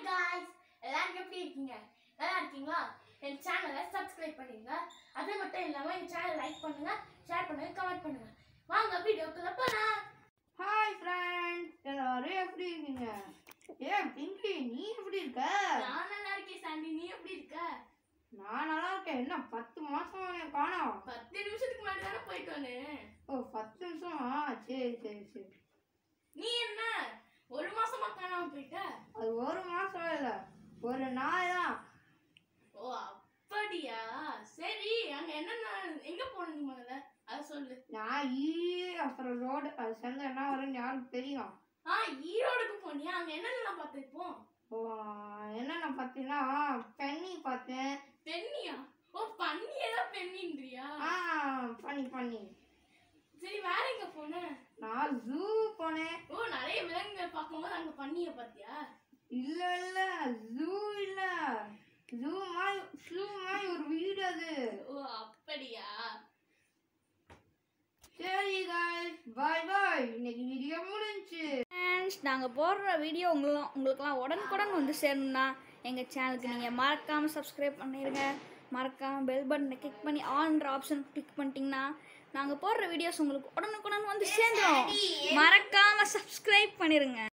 guys எல்லாரும் எப்படி இருக்கீங்க நல்லா இருக்கீங்களா என் சேனலை சப்ஸ்கிரைப் பண்ணிடுங்க அது மட்டும் இல்லாமல் என் சேனலை லைக் பண்ணுங்க ஷேர் பண்ணுங்க கமெண்ட் பண்ணுங்க வாங்க வீடியோக்குள்ள போலாம் ஹாய் ஃப்ரெண்ட்ஸ் எல்லாரும் எப்படி இருக்கீங்க ஏ பிங்கி நீ எப்படி இருக்க நான் நல்லா இருக்கேன் சாண்டி நீ எப்படி இருக்க நான் நல்லா இருக்கேன் என்ன பத்து மாசம் உன்னை காணோம் பத்து நிமிஷத்துக்கு முன்னாடி தானே போயிட்டு வந்தேன் ஓ பத்து நிமிஷமா சரி சரி சரி நீ என்ன ஒரு மாசமா காணாம போயிட்ட அது ஒரு மாசம் இல்ல ஒரு நாள் தான் ஓ அப்படியா சரி அங்க என்னென்ன எங்க போனீங்க முதல்ல அதை சொல்லு நான் ஈ அப்புறம் ரோடு அது சேர்ந்து என்ன வரும்னு யாருக்கு தெரியும் ஆ ஈரோடுக்கு போனியா அங்க என்னென்னலாம் பார்த்துருப்போம் ஓ, என்னென்ன பார்த்தீங்கன்னா பென்னி பார்த்தேன் பெண்ணியா ஓ பண்ணியே தான் பெண்ணின்றியா ஆ பண்ணி பண்ணி சரி வேற எங்க போன நான் ஜூ போனேன் ஓ நிறைய விலங்குகள் பார்க்கும்போது அங்க பண்ணிய பாத்தியா இல்ல இல்ல ஜூ இல்ல ஜூ மாதிரி ஜூ மாதிரி ஒரு வீடு அது ஓ அப்படியா சரி guys பாய் பாய் இன்னைக்கு வீடியோ முடிஞ்சுச்சு ஃப்ரெண்ட்ஸ் நாங்கள் போடுற வீடியோ உங்களும் உங்களுக்குலாம் உடனுக்குடன் வந்து சேரணும்னா எங்கள் சேனலுக்கு நீங்கள் மறக்காமல் சப்ஸ்கிரைப் பண்ணிடுங்க மறக்காமல் பெல் பட்டனை கிளிக் பண்ணி ஆல்ன்ற ஆப்ஷன் கிளிக் பண்ணிட்டீங்கன்னா நாங்கள் போடுற வீடியோஸ் உங்களுக்கு உடனுக்குடன் வந்து சேர்ந்துடும் மறக்காமல் சப்ஸ்கிரைப் பண்ணிடுங்க